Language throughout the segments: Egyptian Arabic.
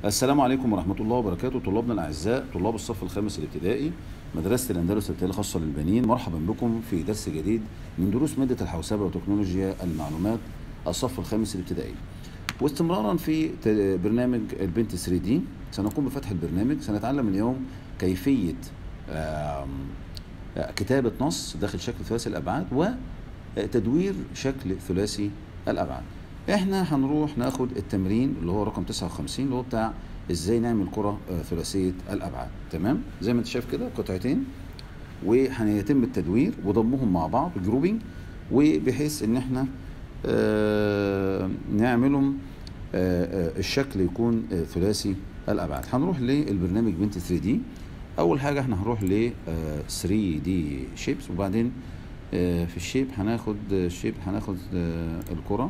السلام عليكم ورحمة الله وبركاته طلابنا الأعزاء طلاب الصف الخامس الابتدائي مدرسة الأندلس الابتدائية الخاصة للبنين مرحبا بكم في درس جديد من دروس مادة الحوسبة وتكنولوجيا المعلومات الصف الخامس الابتدائي واستمرارا في ت- برنامج البنت 3 دي سنقوم بفتح البرنامج سنتعلم اليوم كيفية آم، آه، كتابة نص داخل شكل ثلاثي الأبعاد وتدوير شكل ثلاثي الأبعاد احنا هنروح ناخد التمرين اللي هو رقم 59 اللي هو بتاع ازاي نعمل كرة آه، ثلاثية الأبعاد تمام زي ما انت شايف كده قطعتين وهيتم التدوير وضمهم مع بعض جروبينج وبحيث ان احنا آه، نعملهم آه، آه، الشكل يكون آه، ثلاثي الابعاد هنروح للبرنامج بنت 3 دي اول حاجه احنا هنروح ل 3 دي شيبس وبعدين آه، في الشيب هناخد الشيب هناخد آه، الكره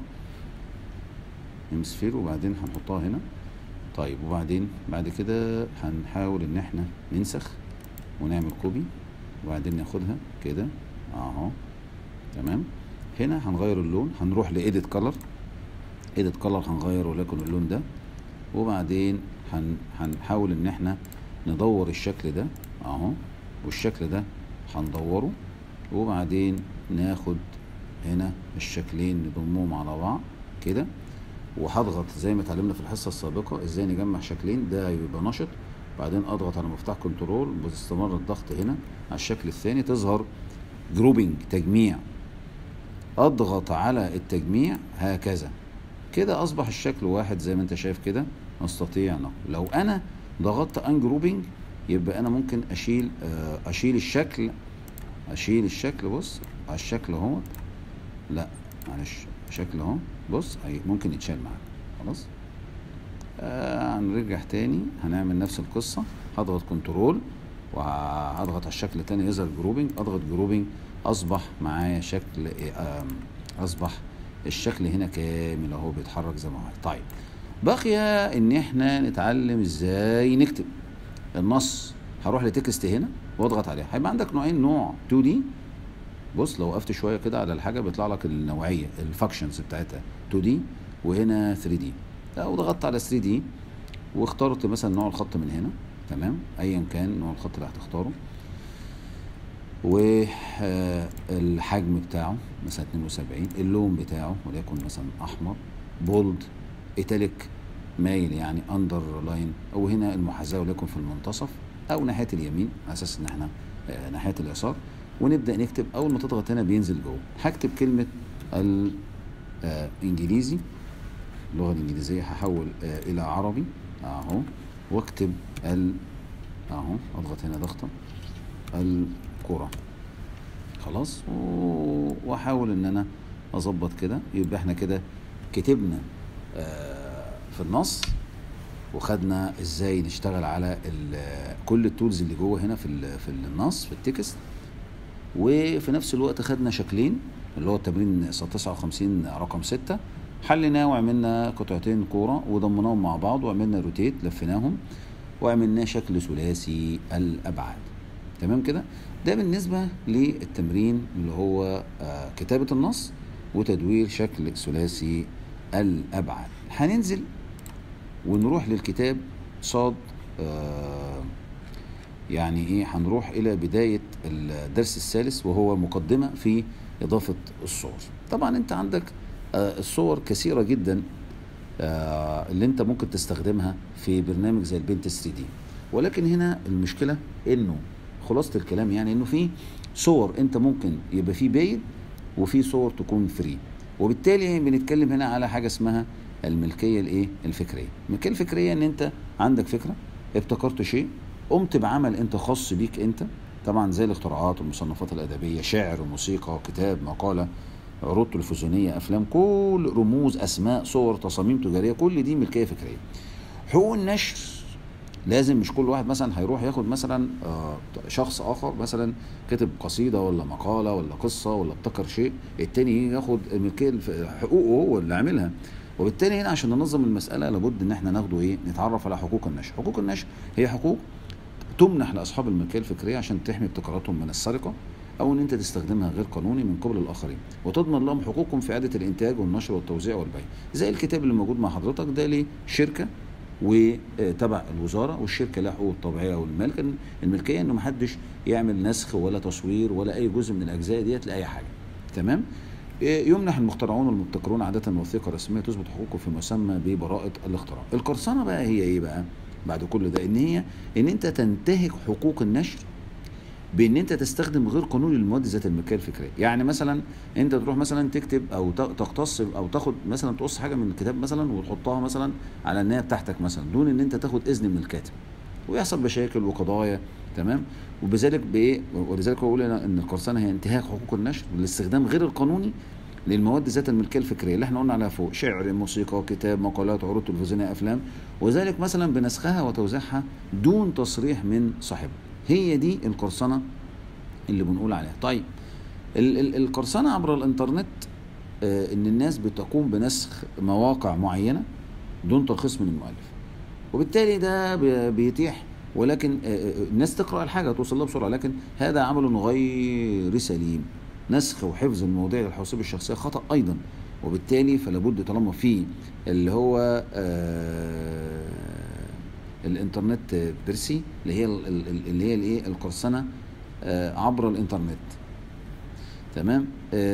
هيمسفير وبعدين هنحطها هنا طيب وبعدين بعد كده هنحاول ان احنا ننسخ ونعمل كوبي وبعدين ناخدها كده اهو تمام هنا هنغير اللون هنروح لايديت كلر ايديت كلر هنغير وليكن اللون ده وبعدين هن هنحاول ان احنا ندور الشكل ده اهو والشكل ده هندوره وبعدين ناخد هنا الشكلين نضمهم على بعض كده وهضغط زي ما اتعلمنا في الحصه السابقه ازاي نجمع شكلين ده يبقى نشط بعدين اضغط على مفتاح كنترول باستمرار الضغط هنا على الشكل الثاني تظهر جروبينج تجميع اضغط على التجميع هكذا كده اصبح الشكل واحد زي ما انت شايف كده استطيع نقل لو انا ضغطت ان جروبينج يبقى انا ممكن اشيل آه، اشيل الشكل اشيل الشكل بص على الشكل اهوت لا معلش شكل اهو بص هي ممكن يتشال معاك خلاص آه هنرجع تاني هنعمل نفس القصة هضغط كنترول وهضغط على الشكل تاني يظهر جروبينج اضغط جروبينج اصبح معايا شكل آم، اصبح الشكل هنا كامل اهو بيتحرك زي ما هو طيب بقي ان احنا نتعلم ازاي نكتب النص هروح لتكست هنا واضغط عليها هيبقى عندك نوعين نوع 2 دي بص لو وقفت شويه كده على الحاجه بيطلع لك النوعيه الفانكشنز بتاعتها 2 دي وهنا 3 دي لو ضغطت على 3 دي واخترت مثلا نوع الخط من هنا تمام ايا كان نوع الخط اللي هتختاره والحجم بتاعه مثلا 72 اللون بتاعه وليكن مثلا احمر بولد ايتاليك مايل يعني اندر لاين او هنا المحاذاه وليكن في المنتصف او ناحيه اليمين على اساس ان احنا آه، ناحيه اليسار ونبدا نكتب اول ما تضغط هنا بينزل جوه هكتب كلمه الانجليزي اللغه الانجليزيه هحول آه، الى عربي اهو واكتب ال اهو اضغط هنا ضغطه الكره خلاص و- واحاول ان انا اظبط كده يبقى احنا كده كتبنا آه، في النص وخدنا ازاي نشتغل على ال- كل التولز اللي جوه هنا في ال- في النص في التكست وفي نفس الوقت خدنا شكلين اللي هو التمرين 59 رقم 6 حليناه وعملنا قطعتين كوره وضمناهم مع بعض وعملنا روتيت لفيناهم وعملناه شكل ثلاثي الابعاد تمام كده ده بالنسبه للتمرين اللي هو آه، كتابه النص وتدوير شكل ثلاثي الابعاد هننزل ونروح للكتاب صاد آه يعني ايه هنروح الى بدايه الدرس الثالث وهو مقدمه في اضافه الصور طبعا انت عندك آه الصور كثيره جدا آه اللي انت ممكن تستخدمها في برنامج زي البنت 3 دي ولكن هنا المشكله انه خلاصه الكلام يعني انه في صور انت ممكن يبقى في بايد وفي صور تكون فري وبالتالي بنتكلم هنا على حاجه اسمها الملكيه الايه الفكريه الملكيه الفكريه ان انت عندك فكره ابتكرت شيء قمت بعمل انت خاص بيك انت طبعا زي الاختراعات والمصنفات الادبيه شعر موسيقى كتاب مقاله عروض تلفزيونيه افلام كل رموز اسماء صور تصاميم تجاريه كل دي ملكيه فكريه حقوق النشر لازم مش كل واحد مثلا هيروح ياخد مثلا آه، شخص اخر مثلا كتب قصيده ولا مقاله ولا قصه ولا ابتكر شيء التاني يجي ياخد الملكيه الف- حقوقه هو اللي عاملها وبالتالي هنا عشان ننظم المساله لابد ان احنا ناخده ايه نتعرف على حقوق النشر حقوق النشر هي حقوق تمنح لاصحاب الملكيه الفكريه عشان تحمي ابتكاراتهم من السرقه او ان انت تستخدمها غير قانوني من قبل الاخرين وتضمن لهم حقوقهم في اعاده الانتاج والنشر والتوزيع والبيع زي الكتاب اللي موجود مع حضرتك ده لشركه وتبع الوزاره والشركه لها حقوق الطبيعيه والملك الملكيه انه محدش يعمل نسخ ولا تصوير ولا اي جزء من الاجزاء ديت لاي حاجه تمام إيه، يمنح المخترعون والمبتكرون عادة وثيقة رسمية تثبت حقوقه في مسمى ببراءة الاختراع. القرصنة بقى هي ايه بقى؟ بعد كل ده ان هي ان انت تنتهك حقوق النشر بان انت تستخدم غير قانوني للمواد ذات الملكيه الفكريه يعني مثلا انت تروح مثلا تكتب او ت- تقتص او تاخد مثلا تقص حاجه من الكتاب مثلا وتحطها مثلا على النهايه بتاعتك مثلا دون ان انت تاخد اذن من الكاتب ويحصل مشاكل وقضايا تمام وبذلك بايه ولذلك هو بيقول هنا ان القرصنه هي انتهاك حقوق النشر والاستخدام غير القانوني للمواد ذات الملكيه الفكريه اللي احنا قلنا عليها فوق شعر موسيقى كتاب مقالات عروض تلفزيونيه افلام وذلك مثلا بنسخها وتوزيعها دون تصريح من صاحبها هي دي القرصنه اللي بنقول عليها طيب ال- ال- القرصنه عبر الانترنت آه، ان الناس بتقوم بنسخ مواقع معينه دون ترخيص من المؤلف وبالتالي ده بي- بيتيح ولكن آه، آه، الناس تقرا الحاجه توصل لها بسرعه لكن هذا عمل غير سليم نسخ وحفظ المواضيع للحواسيب الشخصيه خطا ايضا وبالتالي فلا بد طالما في اللي هو آه، الانترنت بيرسي اللي هي ال- ال- اللي هي الايه القرصنه آه، عبر الانترنت تمام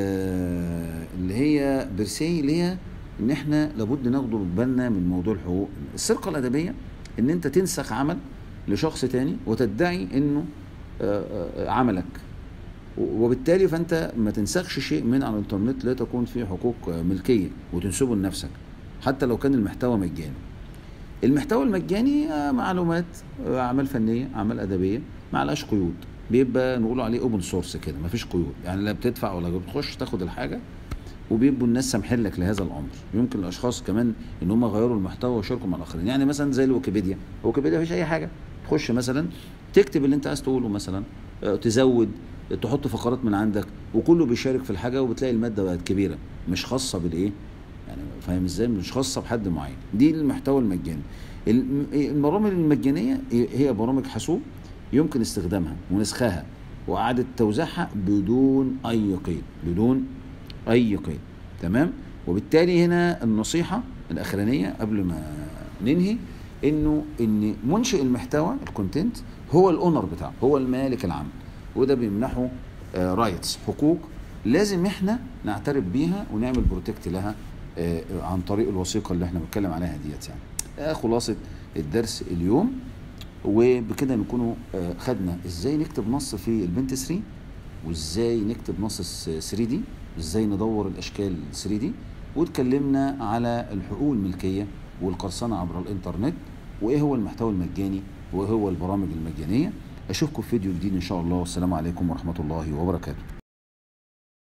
آه اللي هي بيرسي اللي هي ان احنا لابد ناخد بالنا من موضوع الحقوق السرقه الادبيه ان انت تنسخ عمل لشخص تاني وتدعي انه آه آه عملك و- وبالتالي فانت ما تنسخش شيء من على الانترنت لا تكون فيه حقوق آه، ملكيه وتنسبه لنفسك حتى لو كان المحتوى مجاني المحتوى المجاني آه، معلومات آه، اعمال فنيه اعمال ادبيه معلهاش قيود بيبقى نقول عليه اوبن سورس كده مفيش قيود يعني لا بتدفع ولا بتخش تاخد الحاجه وبيبقوا الناس سامحين لك لهذا الامر يمكن الاشخاص كمان ان هم يغيروا المحتوى ويشاركوا مع الاخرين يعني مثلا زي الويكيبيديا ويكيبيديا مفيش اي حاجه تخش مثلا تكتب اللي انت عايز تقوله مثلا آه، تزود تحط فقرات من عندك وكله بيشارك في الحاجه وبتلاقي الماده بقت كبيره مش خاصه بالايه يعني فاهم ازاي مش خاصه بحد معين دي المحتوى المجاني الم- البرامج المجانيه هي برامج حاسوب يمكن استخدامها ونسخها واعاده توزيعها بدون اي قيد بدون اي قيد تمام وبالتالي هنا النصيحه الاخرانيه قبل ما ننهي انه ان منشئ المحتوى الكونتنت هو الاونر بتاعه هو المالك العام وده بيمنحه رايتس حقوق لازم احنا نعترف بيها ونعمل بروتكت لها آه، عن طريق الوثيقه اللي احنا بنتكلم عليها ديت يعني آه، خلاصه الدرس اليوم وبكده نكونوا آه، خدنا ازاي نكتب نص في البنت 3 وازاي نكتب نص 3 دي ازاي ندور الاشكال 3 دي واتكلمنا على الحقوق الملكيه والقرصنه عبر الانترنت وايه هو المحتوى المجاني وايه هو البرامج المجانيه اشوفكم في فيديو جديد ان شاء الله والسلام عليكم ورحمه الله وبركاته